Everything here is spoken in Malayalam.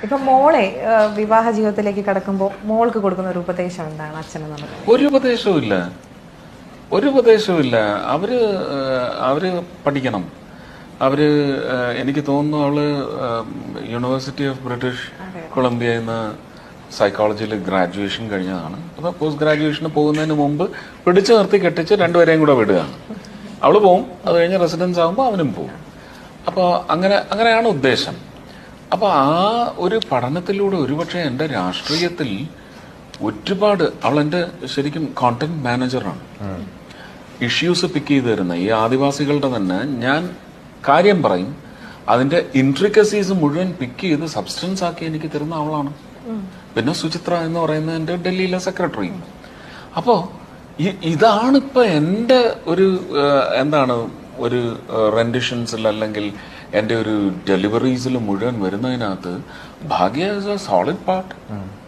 ഇപ്പൊ മോളെ ആ, വിവാഹ ജീവിതത്തിലേക്ക് കടക്കുമ്പോൾ മോൾക്ക് കൊടുക്കുന്ന ഒരു ഉപദേശം എന്താണ് അച്ഛനെന്നുള്ളത് ഒരു ഉപദേശവും ഇല്ല ഒരു ഉപദേശവും ഇല്ല അവര് ഏഹ്, അവര് പഠിക്കണം അവര് ഏഹ്, എനിക്ക് തോന്നുന്നു അവള് യൂണിവേഴ്സിറ്റി ഓഫ് ബ്രിട്ടീഷ് കൊളംബിയ എന്ന സൈക്കോളജിയിൽ ഗ്രാജുവേഷൻ കഴിഞ്ഞതാണ് അപ്പൊ പോസ്റ്റ് ഗ്രാജുവേഷന് പോകുന്നതിന് മുമ്പ് പിടിച്ചു നിർത്തി കെട്ടിച്ച് രണ്ടുപേരെയും കൂടെ വിടുകയാണ് അവള് പോവും അത് കഴിഞ്ഞ് റെസിഡൻസ് ആകുമ്പോൾ അവനും പോവും അപ്പോൾ അങ്ങനെ അങ്ങനെയാണ് ഉദ്ദേശം അപ്പൊ ആ ഒരു പഠനത്തിലൂടെ ഒരുപക്ഷെ എൻ്റെ രാഷ്ട്രീയത്തിൽ ഒരുപാട് അവൾ എൻ്റെ ശരിക്കും കോണ്ടന്റ് മാനേജറാണ് ഇഷ്യൂസ് പിക്ക് ചെയ്ത് തരുന്ന ഈ ആദിവാസികളുടെ തന്നെ ഞാൻ കാര്യം പറയും അതിന്റെ ഇൻട്രിക്കസീസ് മുഴുവൻ പിക്ക് ചെയ്ത് സബ്സ്റ്റൻസ് ആക്കി എനിക്ക് തരുന്ന അവളാണ് പിന്നെ സുചിത്ര എന്ന് പറയുന്ന എൻ്റെ ഡൽഹിയിലെ സെക്രട്ടറി അപ്പോ ഇ- ഇതാണ് ഇപ്പൊ എൻ്റെ ഒരു ആ, എന്താണ് ഒരു റെൻഡിഷൻസിൽ അല്ലെങ്കിൽ എൻ്റെ ഒരു ഡെലിവറീസിൽ മുഴുവൻ വരുന്നതിനകത്ത് ഭാഗ്യ ഇസ് എ സോളിഡ് പാർട്ട്